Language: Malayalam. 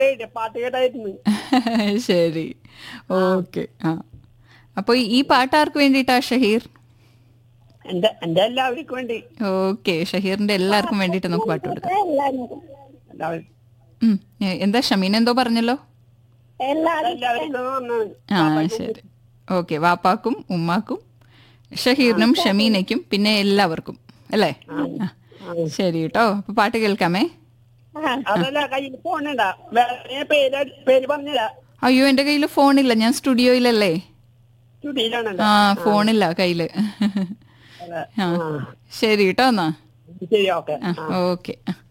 കേട്ടേ പാട്ട് കേട്ടായിരുന്നു ശരി ഓക്കെ ആ അപ്പോൾ ഈ പാട്ട് ആർക്ക് വേണ്ടിയിട്ടാ ഷഹീർ എന്റെ എന്റെ എല്ലാവർക്കും വേണ്ടി ഓക്കെ ഷഹീറിന്റെ എല്ലാവർക്കും വേണ്ടിയിട്ട് നമുക്ക് പാട്ട് കൊടുക്കാം എല്ലാവർക്കും ഉം. ഏ, എന്താ ഷമീൻ എന്തോ പറഞ്ഞല്ലോ എല്ലാവർക്കും വന്നാണ്. ആ ശരി ഓക്കെ വാപ്പാക്കും ഉമ്മാക്കും ഷഹീറിനും ഷമീനയ്ക്കും പിന്നെ എല്ലാവർക്കും അല്ലേ ആ. ശരി കേട്ടോ അപ്പൊ പാട്ട് കേൾക്കാമേ അതല്ല കയ്യിൽ ഫോണുണ്ടാ വേറെ പേര് പേര് പറഞ്ഞില്ല അയ്യോ എന്റെ കയ്യിൽ ഫോണില്ല ഞാൻ സ്റ്റുഡിയോയിലല്ലേ ചുടിയിലാണല്ലോ ആ ഫോണില്ല കയ്യില് ആ ശരി കേട്ടോ എന്നാ ശരി ഓക്കെ ആ ഓക്കെ